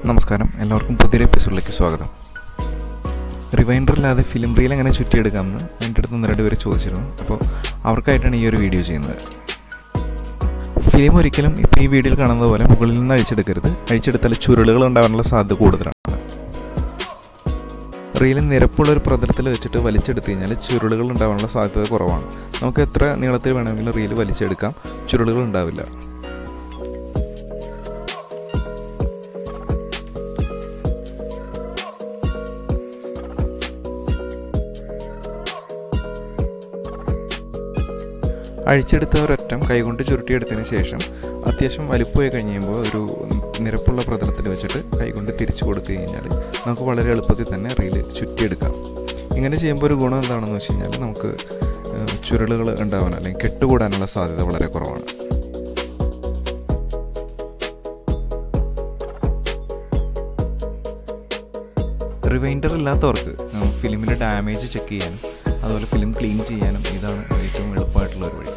നമസ്കാരം എല്ലാവർക്കും പുതിയൊരു എപ്പിസോഡിലേക്ക് സ്വാഗതം റിവൈൻഡർ ഇല്ലാതെ ഫിലിം റീൽ എങ്ങനെ ചുറ്റിയെടുക്കാമെന്ന് എൻ്റെ അടുത്ത് ഒന്ന് രണ്ട് പേര് ചോദിച്ചിരുന്നു അപ്പോൾ അവർക്കായിട്ടാണ് ഈ ഒരു വീഡിയോ ചെയ്യുന്നത് ഫിലിം ഒരിക്കലും ഇപ്പോൾ ഈ വീഡിയോയിൽ കാണുന്നത് പോലെ മുകളിൽ നിന്ന് അഴിച്ചെടുക്കരുത് അഴിച്ചെടുത്താൽ ചുരുളുകൾ ഉണ്ടാകാനുള്ള സാധ്യത കൂടുതലാണ് റീൽ നിരപ്പുള്ള ഒരു പ്രതലത്തിൽ വെച്ചിട്ട് വലിച്ചെടുത്ത് കഴിഞ്ഞാൽ ചുരുളുകൾ ഉണ്ടാകാനുള്ള സാധ്യത കുറവാണ് നമുക്ക് എത്ര നീളത്തിൽ വേണമെങ്കിലും റീൽ വലിച്ചെടുക്കാം ചുരുളുകൾ ഉണ്ടാവില്ല അഴിച്ചെടുത്ത ഒരറ്റം കൈകൊണ്ട് ചുരുട്ടിയെടുത്തതിന് ശേഷം അത്യാവശ്യം വലുപ്പമായി കഴിയുമ്പോൾ ഒരു നിരപ്പുള്ള പ്രതലത്തിൽ വെച്ചിട്ട് കൈകൊണ്ട് തിരിച്ചു കൊടുത്തു കഴിഞ്ഞാൽ നമുക്ക് വളരെ എളുപ്പത്തിൽ തന്നെ റീൽ ചുറ്റിയെടുക്കാം ഇങ്ങനെ ചെയ്യുമ്പോൾ ഒരു ഗുണം എന്താണെന്ന് വെച്ച് കഴിഞ്ഞാൽ നമുക്ക് ചുരുളുകൾ ഉണ്ടാവാൻ അല്ലെങ്കിൽ കെട്ടുകൂടാനുള്ള സാധ്യത വളരെ കുറവാണ് റിവൈൻഡർ ഇല്ലാത്തവർക്ക് ഫിലിമിൻ്റെ ഡാമേജ് ചെക്ക് ചെയ്യാനും അതുപോലെ ഫിലിം ക്ലീൻ ചെയ്യാനും ഇതാണ് ഏറ്റവും എളുപ്പമായിട്ടുള്ള ഒരു വഴി